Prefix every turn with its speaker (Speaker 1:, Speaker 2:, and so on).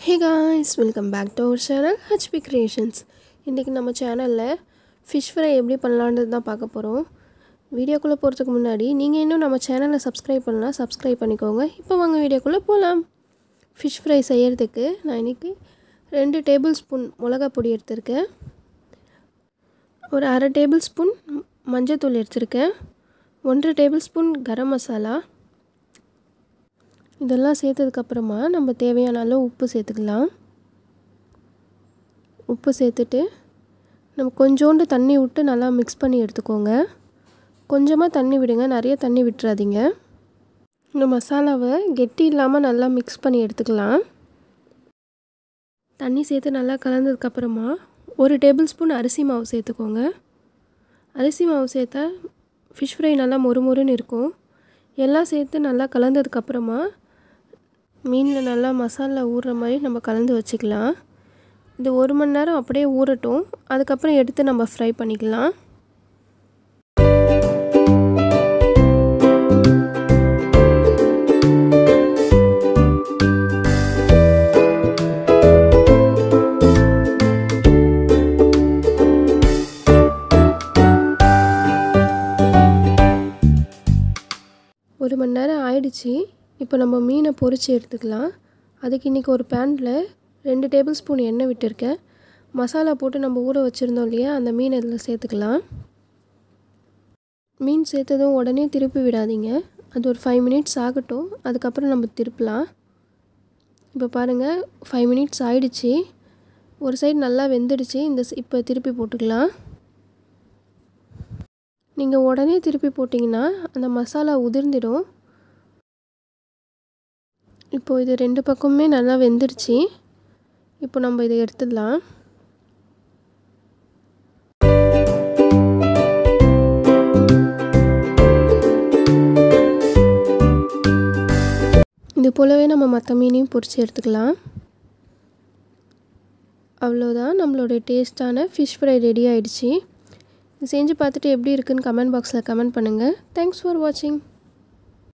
Speaker 1: hey guys welcome back to our channel HP creations இன்றைக்கி நம்ம சேனலில் ஃபிஷ் ஃப்ரை எப்படி பண்ணலான்றது தான் பார்க்க போகிறோம் வீடியோக்குள்ளே போகிறதுக்கு முன்னாடி நீங்கள் இன்னும் நம்ம சேனலை சப்ஸ்கிரைப் பண்ணலாம் சப்ஸ்கிரைப் பண்ணிக்கோங்க இப்போ வாங்க வீடியோக்குள்ளே போகலாம் ஃபிஷ் ஃப்ரை செய்கிறதுக்கு நான் இன்றைக்கி ரெண்டு டேபிள் ஸ்பூன் மிளகா பொடி எடுத்திருக்கேன் ஒரு அரை டேபிள் ஸ்பூன் மஞ்சத்தூள் எடுத்திருக்கேன் ஒன்றரை டேபிள் ஸ்பூன் கரம் மசாலா இதெல்லாம் சேர்த்ததுக்கப்புறமா நம்ம தேவையான அளவு உப்பு சேர்த்துக்கலாம் உப்பு சேர்த்துட்டு நம்ம கொஞ்சோண்டு தண்ணி விட்டு நல்லா மிக்ஸ் பண்ணி எடுத்துக்கோங்க கொஞ்சமாக தண்ணி விடுங்க நிறைய தண்ணி விட்டுறாதீங்க இந்த மசாலாவை கெட்டி இல்லாமல் நல்லா மிக்ஸ் பண்ணி எடுத்துக்கலாம் தண்ணி சேர்த்து நல்லா கலந்ததுக்கப்புறமா ஒரு டேபிள் ஸ்பூன் அரிசி மாவு சேர்த்துக்கோங்க அரிசி மாவு சேர்த்தா ஃபிஷ் ஃப்ரை நல்லா மொறுமொறுன்னு இருக்கும் எல்லாம் சேர்த்து நல்லா கலந்ததுக்கப்புறமா மீனில் நல்லா மசாலா ஊறுற மாதிரி நம்ம கலந்து வச்சுக்கலாம் இது ஒரு மணி நேரம் அப்படியே ஊறட்டும் அதுக்கப்புறம் எடுத்து நம்ம ஃப்ரை பண்ணிக்கலாம் ஒரு மணி நேரம் ஆயிடுச்சு இப்போ நம்ம மீனை பொரித்து எடுத்துக்கலாம் அதுக்கு இன்றைக்கி ஒரு பேனில் ரெண்டு டேபிள் ஸ்பூன் எண்ணெய் விட்டுருக்கேன் மசாலா போட்டு நம்ம ஊற வச்சுருந்தோம் இல்லையா அந்த மீன் இதில் சேர்த்துக்கலாம் மீன் சேர்த்ததும் உடனே திருப்பி விடாதீங்க அது ஒரு ஃபைவ் மினிட்ஸ் ஆகட்டும் அதுக்கப்புறம் நம்ம திருப்பலாம் இப்போ பாருங்கள் ஃபைவ் மினிட்ஸ் ஆயிடுச்சு ஒரு சைடு நல்லா வெந்துடுச்சு இந்த இப்போ திருப்பி போட்டுக்கலாம் நீங்கள் உடனே திருப்பி போட்டிங்கன்னா அந்த மசாலா உதிர்ந்துடும் இப்போது இது ரெண்டு பக்கமுமே நல்லா வெந்துருச்சு இப்போ நம்ம இதை எடுத்துடலாம் இது போலவே நம்ம மற்ற மீனையும் பொரித்து எடுத்துக்கலாம் அவ்வளோதான் நம்மளுடைய டேஸ்ட்டான ஃபிஷ் ஃப்ரை ரெடி ஆகிடுச்சு செஞ்சு பார்த்துட்டு எப்படி இருக்குன்னு கமெண்ட் பாக்ஸில் கமெண்ட் பண்ணுங்கள் தேங்க்ஸ் ஃபார் வாட்சிங்